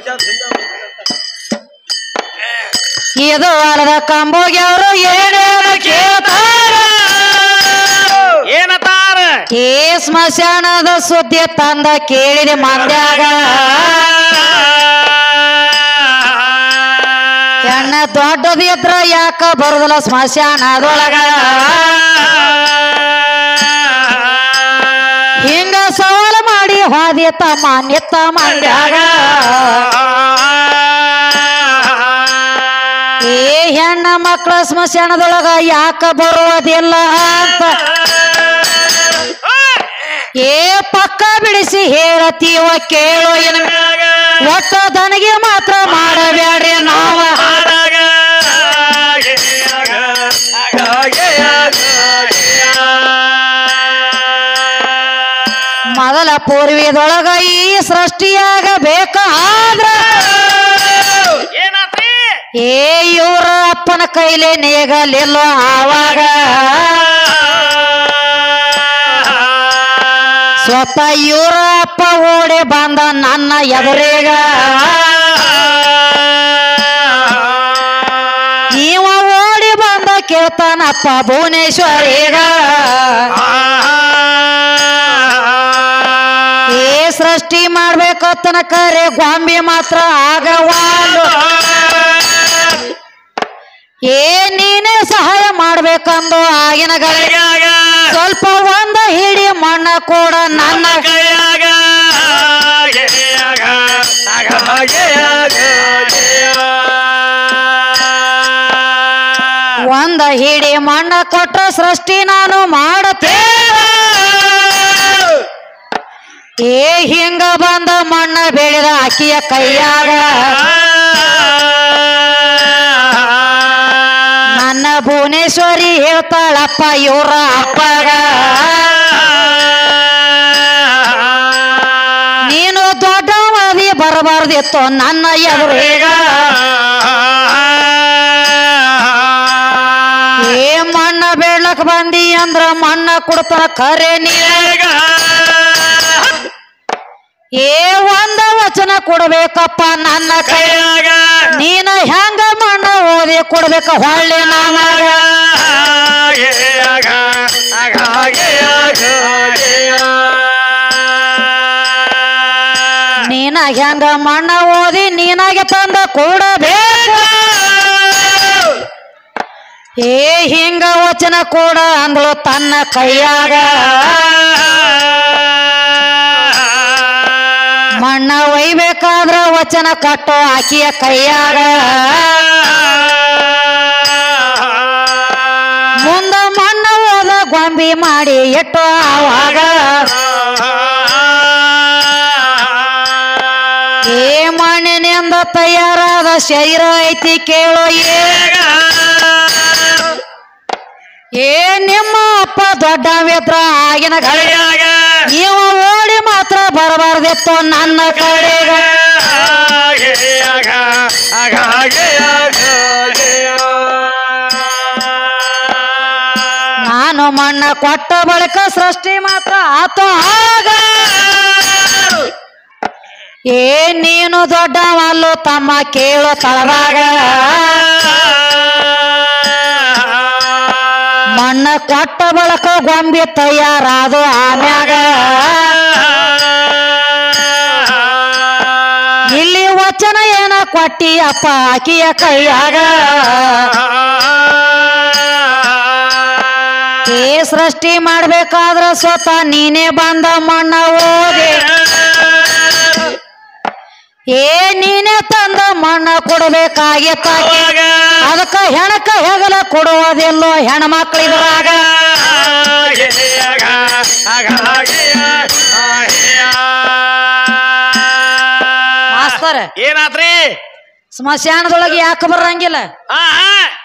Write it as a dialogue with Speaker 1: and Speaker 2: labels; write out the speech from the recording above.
Speaker 1: ಇದು ಅಲ್ಲದ ಕಂಬೋಗಿ ಅವರು ಏನೇನು ಕೇಳ್ತಾರ
Speaker 2: ಏನತಾರ
Speaker 1: ಏ ಸ್ಮಶಾನದ ಸುದ್ದಿ ತಂದ ಕೇಳಿದೆ ಮಂದ್ಯಾಗ ಹೆಣ್ಣ ದೊಡ್ಡದಿದ್ರ ಯಾಕ ಬರುದಿಲ್ಲ ಸ್ಮಶಾನದೊಳಗ ಹಿಂಗ ಸವಾಲ ಮಾಡಿ ಹಾದಿ ತಮ್ಮ ನಿತ್ತ ಮಂದ್ಯಾಗ ಏ ಹೆಣ್ಣ ಮಕ್ಕಳ ಸ್ಮಶಾನದೊಳಗ ಯಾಕ ಬರುವುದಿಲ್ಲ ಅಂತ ಏ ಪಕ್ಕ ಬಿಡಿಸಿ ಹೇಳತೀವ ಕೇಳೋ ಏನ ಒಟ್ಟ ದನಿಗೆ ಮಾತ್ರ ಮಾಡಬೇಡ್ರಿ ನಾವ ಮೊದಲ ಪೂರ್ವಿದೊಳಗ ಈ ಸೃಷ್ಟಿಯಾಗ ಬೇಕಾದ್ರ
Speaker 2: ಏನಾತ್ರಿ
Speaker 1: ಏ ಇವ್ರ ಅಪ್ಪನ ಕೈಲಿ ನೇಗಲಿಲ್ಲ ಆವಾಗ ಸ್ವತಃ ಇವ್ರ ಅಪ್ಪ ಓಡಿ ಬಂದ ನನ್ನ ಎದುರಿಗ ಇವ ಓಡಿ ಬಂದ ಕೇಳ್ತಾನಪ್ಪ ಭುವನೇಶ್ವರಿಗ ಏ ಸೃಷ್ಟಿ ಮಾಡ್ಬೇಕತ್ತನ ಕರೆ ಗೊಂಬಿ ಮಾತ್ರ ಆಗವಾಲು ಏ ನೀನೇ ಸಹಾಯ ಮಾಡ್ಬೇಕಂದು ಆಗಿನ ಗಳಿಗೆ ಸ್ವಲ್ಪ ಒಂದ ಹಿಡಿ ಮಣ್ಣ ಕೂಡ ನನ್ನ ಒಂದ ಹಿಡಿ ಮಣ್ಣ ಕೊಟ್ಟ ಸೃಷ್ಟಿ ನಾನು ಮಾಡುತ್ತೇನೆ ಏ ಹಿಂಗ ಬಂದ ಮಣ್ಣ ಬೆಳೆದ ಆಕಿಯ ಕೈಯಾಗ ನನ್ನ ಭುವನೇಶ್ವರಿ ಹೇಳ್ತಾಳಪ್ಪ ಇವ್ರ ಅಪ್ಪಗ ನೀನು ದೊಡ್ಡ ಮದಿ ಬರಬಾರ್ದಿತ್ತು ನನ್ನ ಎದುರೀಗ ಏ ಮಣ್ಣ ಬೆಳ್ಳಕ್ ಬಂದಿ ಅಂದ್ರ ಮಣ್ಣ ಕೊಡ್ತಾರ ಖರೆ ನೀ ಏ ಒಂದ ವಚನ ಕೊಡ್ಬೇಕಪ್ಪ ನನ್ನ ಕೈ ನೀನ ಹೆಂಗ ಮಣ್ಣ ಓದಿ ಕೊಡ್ಬೇಕ ಹೊಳ್ಳಿ ನಾನಾಗ ನೀನ ಹೆಂಗ ಮಣ್ಣ ಓದಿ ನೀನಾಗೆ ತಂದ ಕೊಡಬೇಕು ಏ ಹಿಂಗ ವಚನ ಕೊಡ ಅಂದ್ಳು ತನ್ನ ಕೈಯಾಗ ಮಣ್ಣ ಒಯ್ಬೇಕಾದ್ರ ವಚನ ಕಟ್ಟು ಆಕಿಯ ಕೈಯಾಗ ಮುಂದ ಮಣ್ಣ ಓದ ಗೊಂಬಿ ಮಾಡಿ ಇಟ್ಟು ಆವಾಗ ಏ ಮಣ್ಣಿನಿಂದ ತಯಾರಾದ ಶರೀರ ಐತಿ ಕೇಳೋ ಏ ಏ ನಿಮ್ಮ ಅಪ್ಪ ದೊಡ್ಡ ಮಿತ್ರ ಆಗಿನ ಗಳಿಗೆ ಇವ ಓಡಿ ಮಾತ್ರ ಬರಬಾರ್ದಿತ್ತು ನನ್ನ ಕಡೆಗ ನಾನು ಮಣ್ಣ ಕೊಟ್ಟ ಬಳಿಕ ಸೃಷ್ಟಿ ಮಾತ್ರ ಆತು ಆಗ ಏ ನೀನು ದೊಡ್ಡವಲ್ಲು ತಮ್ಮ ಕೇಳೋ ತಳದಾಗ ಮಣ್ಣ ಕೊಟ್ಟ ಬಳಕ ಗೊಂಬಿ ತಯಾರಾದು ಆಮ್ಯಾಗ ಇಲ್ಲಿ ವಚನ ಏನ ಕೊಟ್ಟಿ ಅಪ್ಪ ಆಕಿಯ ಕೈಯಾಗ ಏ ಸೃಷ್ಟಿ ಮಾಡ್ಬೇಕಾದ್ರ ಸ್ವತಃ ನೀನೇ ಬಂದ ಮಣ್ಣ ಓದಿ ಏ ನೀನೇ ತಂದ ಮಣ್ಣ ಕೊಡ್ಬೇಕಾಗಿತ್ತ ಅದಕ್ಕ ಹೆಣಕ ಹೆಗಲ ಕೊಡುವುದಿಲ್ಲೋ ಹೆಣ್ಮಕ್ಳಿದ್ರಾಗ ಮಾಸ್ತರ್
Speaker 2: ಏನಾತ್ರಿ
Speaker 1: ಸ್ಮಶಾನದೊಳಗೆ ಯಾಕೆ ಬರಂಗಿಲ್ಲ
Speaker 2: ಹಾ ಹಾ